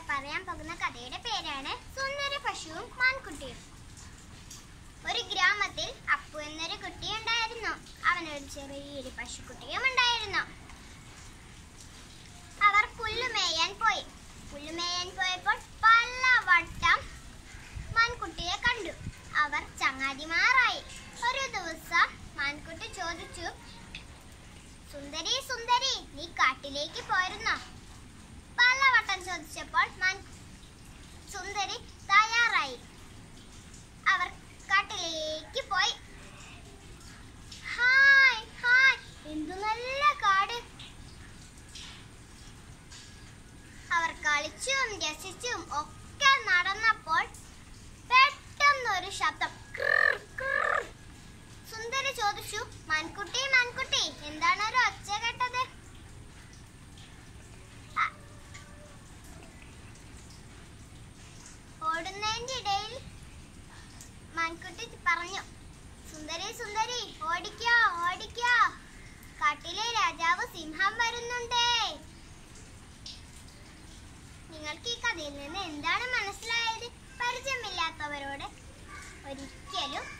പറയാൻ പോകുന്ന കഥയുടെ പേരാണ് സുന്ദര പശുവും മാൻകുട്ടിയും ഒരു ഗ്രാമത്തിൽ അപ്പു എന്നൊരു കുട്ടി ഉണ്ടായിരുന്നു അവനൊരു ചെറിയൊരു പശുക്കുട്ടിയും ഉണ്ടായിരുന്നു അവർ പുല്ലുമേയാൻ പോയി പുല്ലുമേയാൻ പോയപ്പോൾ പലവട്ടം മാൻകുട്ടിയെ കണ്ടു അവർ ചങ്ങാതിമാറായി ഒരു ദിവസം മാൻകുട്ടി ചോദിച്ചു സുന്ദരി സുന്ദരി നീ കാട്ടിലേക്ക് പോയിരുന്നോ പലവട്ടം ചോദിച്ചപ്പോൾ മാൻ സുന്ദരി തയ്യാറായി അവർ കാട്ടിലേക്ക് പോയി ഹായ് ഹായ് എന്തു നല്ല കാട് അവർ കളിച്ചും രസിച്ചും ഒക്കെ നടന്നപ്പോൾ പെട്ടെന്നൊരു ശബ്ദം ക്രിർ, ക്രിർ. സുന്ദരി ചോദിച്ചു മാൻകുട്ടി മാൻകുട്ടി എന്താണ് ഒരു ഒച്ച കേട്ടത് അ- ഓടുന്നതിന്റെ ഇടയിൽ മാൻകുട്ടി പറഞ്ഞു സുന്ദരി സുന്ദരി ഓടിക്കോ ഓടിക്കോ കാട്ടിലെ രാജാവ് സിംഹം വരുന്നുണ്ടേ നിങ്ങൾക്ക് ഈ കഥയിൽ നിന്ന് എന്താണ് മനസ്സിലായത് പരിചയമില്ലാത്തവരോട് ഒരിക്കലും